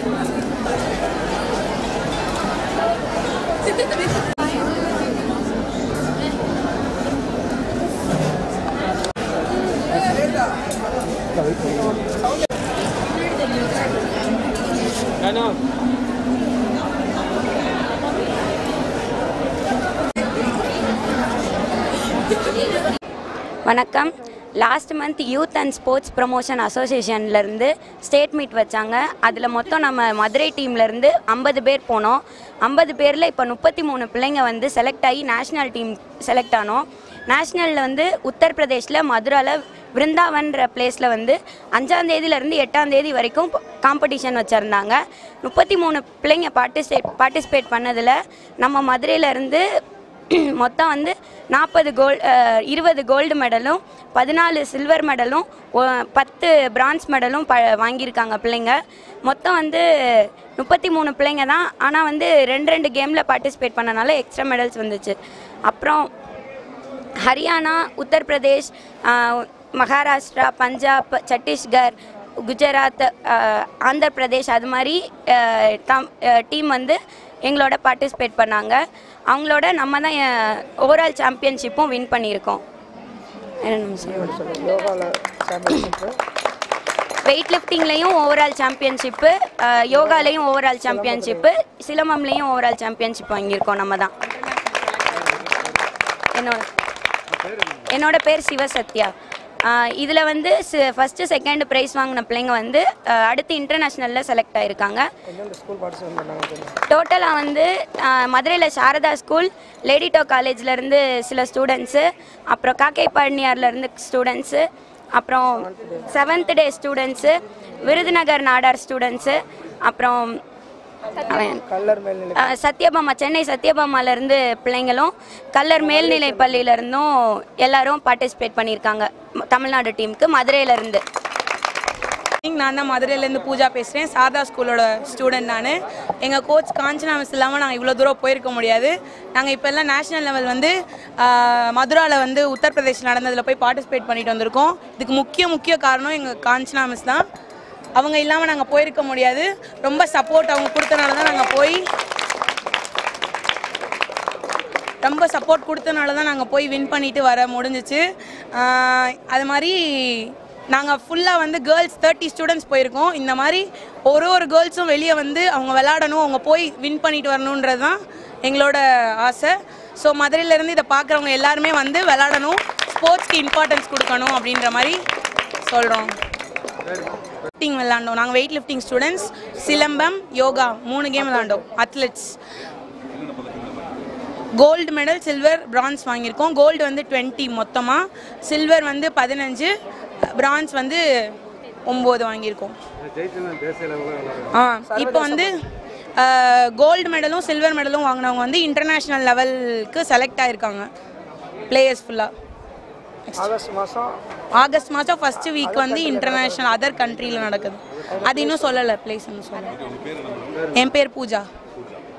வணக்கம் last month youth and sports promotion அசோசியேஷன்லேருந்து state meet வச்சாங்க அதில் மொத்தம் நம்ம மதுரை டீம்லேருந்து ஐம்பது பேர் போனோம் ஐம்பது பேரில் இப்போ முப்பத்தி மூணு பிள்ளைங்க வந்து செலக்ட் ஆகி நேஷ்னல் டீம் செலக்ட் ஆனோம் நேஷ்னலில் வந்து உத்தரப்பிரதேஷில் மதுராவில் விருந்தாவன்ற பிளேஸில் வந்து அஞ்சாம் தேதியிலேருந்து எட்டாம் தேதி வரைக்கும் காம்படிஷன் வச்சுருந்தாங்க முப்பத்தி மூணு பிள்ளைங்க பார்ட்டிசிபேட் பார்ட்டிசிபேட் பண்ணதில் நம்ம மதுரையிலேருந்து மொத்தம் வந்து நாற்பது கோல் இருபது கோல்டு மெடலும் பதினாலு சில்வர் மெடலும் ஒ- பத்து பிரான்ஸ் மெடலும் ப வாங்கியிருக்காங்க பிள்ளைங்க மொத்தம் வந்து முப்பத்தி மூணு பிள்ளைங்க தான் ஆனால் வந்து ரெண்டு ரெண்டு கேமில் பார்ட்டிசிபேட் பண்ணனால எக்ஸ்ட்ரா மெடல்ஸ் வந்துச்சு அப்புறம் ஹரியானா உத்தரப்பிரதேஷ் ஆஹ், மகாராஷ்டிரா பஞ்சாப் சத்தீஸ்கர் குஜராத் ஆஹ், ஆந்திர பிரதேஷ் அது மாதிரி ஆஹ், தம் டீம் வந்து எங்களோட பார்ட்டிசிபேட் பண்ணாங்க அவங்களோட நம்ம தான் ஓவரால் சாம்பியன்ஷிப்பும் வின் பண்ணியிருக்கோம் என்ன நிமிஷம் யோகாவில் சாம்பியன்ஷிப்பு வெயிட் லிஃப்டிங்லேயும் ஓவரால் சாம்பியன்ஷிப்பு யோகாலையும் ஓவரால் சாம்பியன்ஷிப்பு சிலம்பம்லேயும் ஓவரால் சாம்பியன்ஷிப் வாங்கியிருக்கோம் நம்ம தான் என்னோட என்னோட பேர் சிவசத்யா இதில் வந்து ஃபஸ்ட்டு செகண்ட் ப்ரைஸ் வாங்கின பிள்ளைங்க வந்து ஆஹ், அடுத்து இன்டர்நேஷ்னலில் செலக்ட் ஆகியிருக்காங்க எந்தெந்த ஸ்கூல் பார்ட்டிசிபேட் பண்ணாங்க தெரியும் டோட்டலாக வந்து மதுரையில் சாரதா ஸ்கூல் லேடிடோ காலேஜ்லேருந்து சில ஸ்டூடெண்ட்ஸு அப்புறம் காக்கைப்பாடினியார்லேருந்து ஸ்டூடெண்ட்ஸு அப்புறம் seventh day students Virudhunagar Nadar students அப்புறம் அவன் கல்லர் மேல்நிலை அஹ், சத்யபாமா சென்னை சத்யபாமாலேருந்து பிள்ளைங்களும் கல்லர் மேல்நிலை பள்ளியிலேருந்தும் எல்லாரும் பார்ட்டிசிபேட் பண்ணியிருக்காங்க ம- தமிழ்நாடு டீமுக்கு மதுரையிலேருந்து நான் தான் மதுரையிலேருந்து பூஜா பேசுகிறேன் சாரதா ஸ்கூலோட ஸ்டூடெண்ட் நான் எங்கள் கோச் காஞ்சனா மிஸ் இல்லாமல் நாங்கள் இவ்வளோ தூரம் போயிருக்க முடியாது நாங்கள் இப்போ எல்லாம் நேஷனல் லெவல் வந்து மதுராவில் வந்து உத்தரப்பிரதேஷ் நடந்ததில் போய் பார்ட்டிசிபேட் பண்ணிட்டு வந்திருக்கோம் இதுக்கு முக்கிய முக்கிய காரணம் எங்கள் காஞ்சனா மிஸ் தான் அவங்க இல்லாமல் நாங்கள் போயிருக்க முடியாது ரொம்ப சப்போர்ட் அவங்க கொடுத்தனால தான் நாங்கள் போய் ரொம்ப சப்போர்ட் கொடுத்தனால தான் நாங்கள் போய் வின் பண்ணிட்டு வர முடிஞ்சிச்சு ஆஹ் அது மாதிரி நாங்கள் ஃபுல்லாக வந்து கேர்ள்ஸ் தேர்ட்டி ஸ்டூடெண்ட்ஸ் போயிருக்கோம் இந்த மாதிரி ஒரு ஒரு கேர்ள்ஸும் வெளியே வந்து அவங்க விளாடணும் அவங்க போய் வின் பண்ணிட்டு வரணுன்றது தான் எங்களோட ஆசை ஸோ மதுரையிலேருந்து இதை பார்க்குறவங்க எல்லாருமே வந்து விளாடணும் ஸ்போர்ட்ஸ்க்கு இம்பார்ட்டன்ஸ் கொடுக்கணும் அப்படின்ற மாதிரி சொல்கிறோம் லிஃப்டிங் விளாண்டோம் நாங்கள் weight lifting students silambam yoga மூணு கேம் விளாண்டோம் athletes gold medal silver bronze வாங்கியிருக்கோம் கோல்டு வந்து டுவெண்ட்டி மொத்தமாக சில்வர் வந்து பதினஞ்சு பிரான்ஸ் வந்து ஒம்பது வாங்கியிருக்கோம் ஆ இப்போ வந்து கோல்டு மெடலும் சில்வர் மெடலும் வாங்கினவங்க வந்து இன்டர்நேஷ்னல் லெவலுக்கு செலக்ட் ஆயிருக்காங்க பிளேயர்ஸ் ஃபுல்லாக ஆகஸ்ட் மாதம் ஆகஸ்ட் மாதம் ஃபஸ்ட்டு வீக் வந்து இன்டர்நேஷ்னல் அதர் கண்ட்ரியில் நடக்குது அது இன்னும் சொல்லலை பிளேஸ் இன்னும் சொல்லலை என் பேர் பூஜா